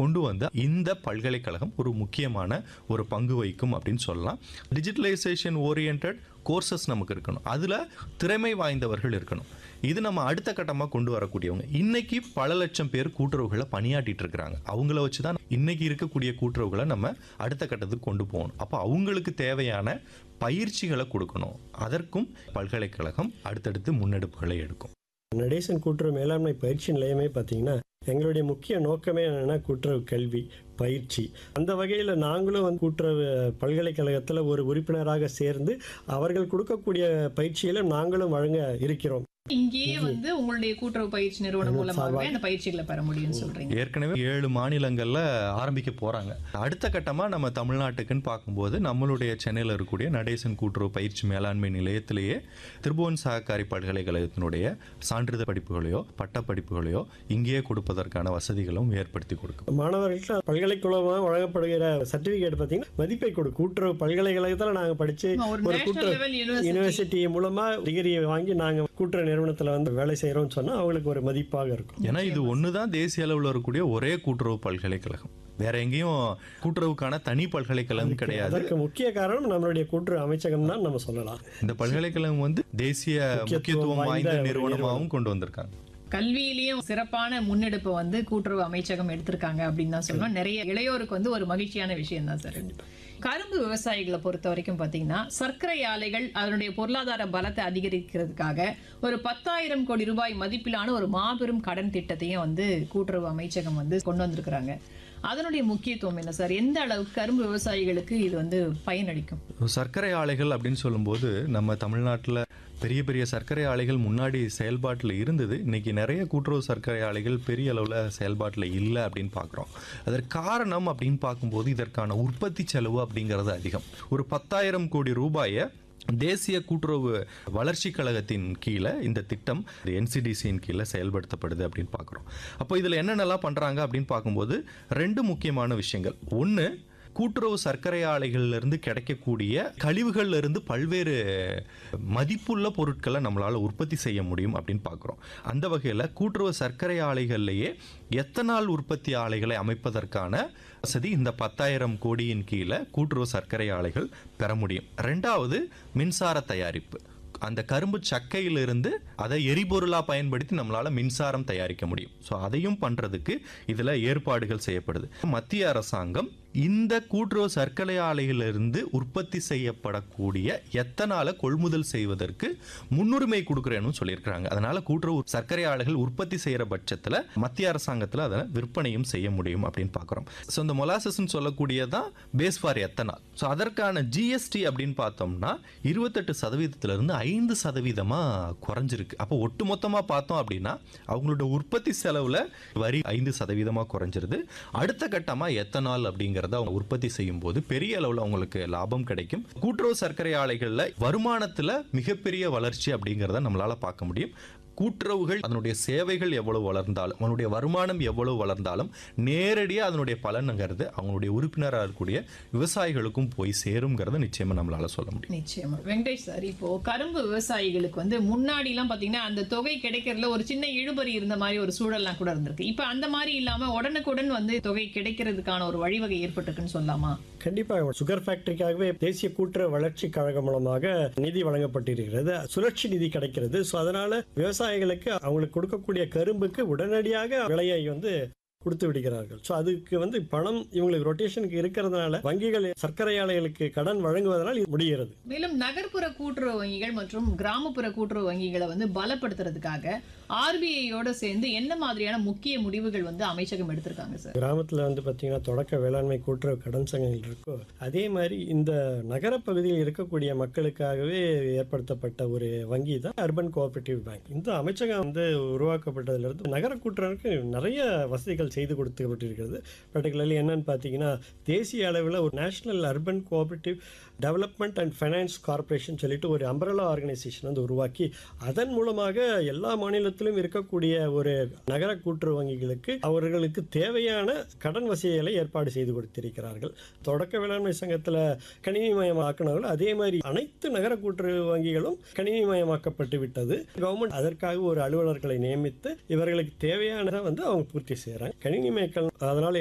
கொண்டு வந்து இந்த பல்கலைக்கழகம் ஒரு முக்கியமான ஒரு பங்கு வகிக்கும் அப்படின்னு சொல்லலாம் டிஜிட்டலைசேஷன் ஓரியன்ட் கோர்சஸ் நமக்கு இருக்கணும் அதில் திறமை வாய்ந்தவர்கள் இருக்கணும் இது நம்ம அடுத்த கட்டமாக கொண்டு வரக்கூடியவங்க இன்னைக்கு பல லட்சம் பேர் கூட்டுறவுகளை பணியாற்றிட்டு இருக்கிறாங்க அவங்கள வச்சு தான் இன்னைக்கு இருக்கக்கூடிய கூட்டுறவுகளை நம்ம அடுத்த கட்டத்துக்கு கொண்டு போகணும் அப்போ அவங்களுக்கு தேவையான பயிற்சிகளை கொடுக்கணும் அதற்கும் பல்கலைக்கழகம் அடுத்தடுத்து முன்னெடுப்புகளை எடுக்கும் நடேசன் கூட்டுறவு மேலாண்மை பயிற்சி நிலையமே பார்த்தீங்கன்னா எங்களுடைய முக்கிய நோக்கமே என்னன்னா கூட்டுறவு கல்வி பயிற்சி அந்த வகையில் நாங்களும் வந்து கூட்டுறவு பல்கலைக்கழகத்தில் ஒரு உறுப்பினராக சேர்ந்து அவர்கள் கொடுக்கக்கூடிய பயிற்சிகளை நாங்களும் வழங்க இருக்கிறோம் இங்கேயே வந்து உங்களுடைய கூட்டுறவு பயிற்சி நிறுவனம் மூலமாகவே அந்த பயிற்சிகளை பெற முடியும்னு சொல்றீங்க ஏற்கனவே ஏழு மாநிலங்களில் ஆரம்பிக்க போகிறாங்க அடுத்த கட்டமாக நம்ம தமிழ்நாட்டுக்குன்னு பார்க்கும்போது நம்மளுடைய சென்னையில் இருக்கக்கூடிய நடேசன் கூட்டுறவு பயிற்சி மேலாண்மை நிலையத்திலேயே திருபுவன் சககாரி பல்கலைக்கழகத்தினுடைய சான்றிதழ் படிப்புகளையோ பட்ட படிப்புகளையோ இங்கேயே கொடுப்பதற்கான வசதிகளும் ஏற்படுத்தி கொடுக்கும் மாணவர்களுக்கு பல்கலைக்கழகமாக வழங்கப்படுகிற சர்டிஃபிகேட் பார்த்தீங்கன்னா மதிப்பை கொடு கூட்டுறவு பல்கலைக்கழகத்தில் நாங்கள் படித்து ஒரு ஒரு நேஷனல் கூட்டுறவு லெவல் யூனிவர்சிட்டி யூனிவர்சிட்டி மூலமாக டிகிரியை வாங்கி நாங்கள் கூட்டுறவு நிறுவனத்தில் வந்து வேலை செய்கிறோம்னு சொன்னால் அவங்களுக்கு ஒரு மதிப்பாக இருக்கும் ஏன்னா இது ஒன்று தான் தேசிய அளவில் இருக்கக்கூடிய ஒரே கூட்டுறவு பல்கலைக்கழகம் வேற எங்கேயும் கூட்டுறவுக்கான தனி பல்கலைக்கழகம் கிடையாது அதற்கு முக்கிய காரணம் நம்மளுடைய கூட்டுறவு அமைச்சகம் தான் நம்ம சொல்லலாம் இந்த பல்கலைக்கழகம் வந்து தேசிய முக்கியத்துவம் வாய்ந்த வாய்ந்த நிறுவனமாகவும் கொண்டு வந்திருக்காங்க கல்வியிலயும் சிறப்பான முன்னெடுப்பு வந்து கூட்டுறவு அமைச்சகம் எடுத்திருக்காங்க அப்படின்னு தான் சொல்லணும் நிறைய இளையோருக்கு வந்து ஒரு மகிழ்ச்சியான விஷயம் தான் சார் கரும்பு விவசாயிகளை பொறுத்த வரைக்கும் பார்த்தீங்கன்னா சர்க்கரை ஆலைகள் அதனுடைய பொருளாதார பலத்தை அதிகரிக்கிறதுக்காக ஒரு பத்தாயிரம் கோடி ரூபாய் மதிப்பிலான ஒரு மாபெரும் கடன் திட்டத்தையும் வந்து கூட்டுறவு அமைச்சகம் வந்து கொண்டு வந்திருக்கிறாங்க அதனுடைய முக்கியத்துவம் என்ன சார் எந்த அளவுக்கு கரும்பு விவசாயிகளுக்கு இது வந்து பயனளிக்கும் சர்க்கரை ஆலைகள் அப்படின்னு சொல்லும்போது நம்ம தமிழ்நாட்டில் பெரிய பெரிய சர்க்கரை ஆலைகள் முன்னாடி செயல்பாட்டில் இருந்தது இன்னைக்கு நிறைய கூட்டுறவு சர்க்கரை ஆலைகள் பெரிய அளவில் செயல்பாட்டில் இல்லை அப்படின்னு பார்க்குறோம் அதற்கு காரணம் அப்படின்னு பார்க்கும்போது இதற்கான உற்பத்தி செலவு அப்படிங்கிறது அதிகம் ஒரு பத்தாயிரம் கோடி ரூபாயை தேசிய கூட்டுறவு வளர்ச்சி கழகத்தின் கீழே இந்த திட்டம் என்சிடிசியின் கீழே செயல்படுத்தப்படுது அப்படின்னு பார்க்குறோம் அப்போ இதில் என்னென்னலாம் பண்ணுறாங்க அப்படின்னு பார்க்கும்போது ரெண்டு முக்கியமான விஷயங்கள் ஒன்று கூட்டுறவு சர்க்கரை ஆலைகள்ல இருந்து கிடைக்கக்கூடிய கழிவுகள்ல இருந்து பல்வேறு மதிப்புள்ள பொருட்களை நம்மளால உற்பத்தி செய்ய முடியும் அப்படின்னு பார்க்குறோம் அந்த வகையில் கூட்டுறவு சர்க்கரை ஆலைகள்லேயே எத்தனால் உற்பத்தி ஆலைகளை அமைப்பதற்கான வசதி இந்த பத்தாயிரம் கோடியின் கீழே கூட்டுறவு சர்க்கரை ஆலைகள் பெற முடியும் ரெண்டாவது மின்சார தயாரிப்பு அந்த கரும்பு சக்கையிலிருந்து அதை எரிபொருளாக பயன்படுத்தி நம்மளால மின்சாரம் தயாரிக்க முடியும் ஸோ அதையும் பண்றதுக்கு இதில் ஏற்பாடுகள் செய்யப்படுது மத்திய அரசாங்கம் இந்த கூட்டுறவு சர்க்கரை ஆலைகளிலிருந்து உற்பத்தி செய்யப்படக்கூடிய எத்தனால கொள்முதல் செய்வதற்கு முன்னுரிமை கொடுக்குறேன்னு சொல்லியிருக்கிறாங்க அதனால கூட்டுறவு சர்க்கரை ஆலைகள் உற்பத்தி செய்யற பட்சத்தில் மத்திய அரசாங்கத்தில் அதை விற்பனையும் செய்ய முடியும் அப்படின்னு பார்க்குறோம் ஸோ இந்த மொலாசஸ்ன்னு சொல்லக்கூடியதான் பேஸ் ஃபார் எத்தனால் ஸோ அதற்கான ஜிஎஸ்டி அப்படின்னு பார்த்தோம்னா இருபத்தெட்டு சதவீதத்திலிருந்து ஐந்து சதவீதமாக குறைஞ்சிருக்கு அப்போ ஒட்டு மொத்தமாக பார்த்தோம் அப்படின்னா அவங்களோட உற்பத்தி செலவில் வரி ஐந்து சதவீதமாக குறைஞ்சிருது அடுத்த கட்டமாக எத்தனால் அப்படிங்கிறத அவங்க உற்பத்தி செய்யும் போது பெரிய அளவில் அவங்களுக்கு லாபம் கிடைக்கும் கூட்டுறவு சர்க்கரை ஆலைகளில் வருமானத்தில் மிகப்பெரிய வளர்ச்சி அப்படிங்கிறத நம்மளால பார்க்க முடியும் கூட்டுறவுகள் அதனுடைய சேவைகள் எவ்வளவு வளர்ந்தாலும் அவனுடைய வருமானம் எவ்வளவு வளர்ந்தாலும் நேரடியாக அதனுடைய பலனுங்கிறது அவங்களுடைய உறுப்பினராக இருக்கக்கூடிய விவசாயிகளுக்கும் போய் சேருங்கிறத நிச்சயமா நம்மளால சொல்ல முடியும் நிச்சயமா வெங்கடேஷ் சார் இப்போ கரும்பு விவசாயிகளுக்கு வந்து முன்னாடி எல்லாம் பாத்தீங்கன்னா அந்த தொகை கிடைக்கிறதுல ஒரு சின்ன இழுபறி இருந்த மாதிரி ஒரு சூழல்லாம் கூட இருந்திருக்கு இப்ப அந்த மாதிரி இல்லாம உடனுக்குடன் வந்து தொகை கிடைக்கிறதுக்கான ஒரு வழிவகை ஏற்பட்டிருக்குன்னு சொல்லலாமா கண்டிப்பாக சுகர் ஃபேக்டரிக்காகவே தேசிய கூட்டுறவு வளர்ச்சி கழகம் மூலமாக நிதி வழங்கப்பட்டிருக்கிறது சுழற்சி நிதி கிடைக்கிறது ஸோ அதனால விவசாயிகளுக்கு அவங்களுக்கு கொடுக்கக்கூடிய கரும்புக்கு உடனடியாக விலையை வந்து கொடுத்து விடுகிறார்கள் ஸோ அதுக்கு வந்து பணம் இவங்களுக்கு ரொட்டேஷனுக்கு இருக்கிறதுனால வங்கிகள் சர்க்கரை ஆலைகளுக்கு கடன் வழங்குவதனால் இது முடிகிறது மேலும் நகர்ப்புற கூட்டுறவு வங்கிகள் மற்றும் கிராமப்புற கூட்டுறவு வங்கிகளை வந்து பலப்படுத்துறதுக்காக ஆர்பிஐயோட சேர்ந்து என்ன மாதிரியான முக்கிய முடிவுகள் வந்து அமைச்சகம் எடுத்திருக்காங்க சார் கிராமத்தில் வந்து பார்த்தீங்கன்னா தொடக்க வேளாண்மை கூட்டுறவு கடன் சங்கங்கள் இருக்கோ அதே மாதிரி இந்த நகரப்பகுதியில் இருக்கக்கூடிய மக்களுக்காகவே ஏற்படுத்தப்பட்ட ஒரு வங்கி தான் அர்பன் கோஆபரேட்டிவ் பேங்க் இந்த அமைச்சகம் வந்து உருவாக்கப்பட்டதிலிருந்து நகர கூட்டுறவுக்கு நிறைய வசதிகள் செய்து கொடுக்கப்பட்டிருக்கிறது பர்டிகுலர்லி என்னன்னு பார்த்தீங்கன்னா தேசிய அளவில் ஒரு national urban cooperative development and finance corporation சொல்லிட்டு ஒரு அம்பரலா ஆர்கனைசேஷன் வந்து உருவாக்கி அதன் மூலமாக எல்லா மாநிலத்திலும் இருக்கக்கூடிய ஒரு நகர கூட்டுறவு வங்கிகளுக்கு அவர்களுக்கு தேவையான கடன் வசதிகளை ஏற்பாடு செய்து கொடுத்திருக்கிறார்கள் தொடக்க வேளாண்மை சங்கத்தில் கணினிமயமாக்கினார்கள் அதே மாதிரி அனைத்து நகர கூட்டுறவு வங்கிகளும் கணினிமயமாக்கப்பட்டு விட்டது கவர்மெண்ட் அதற்காக ஒரு அலுவலர்களை நியமித்து இவர்களுக்கு தேவையானதை வந்து அவங்க பூர்த்தி செய்கிறாங்க கணினிமயக்கம் அதனால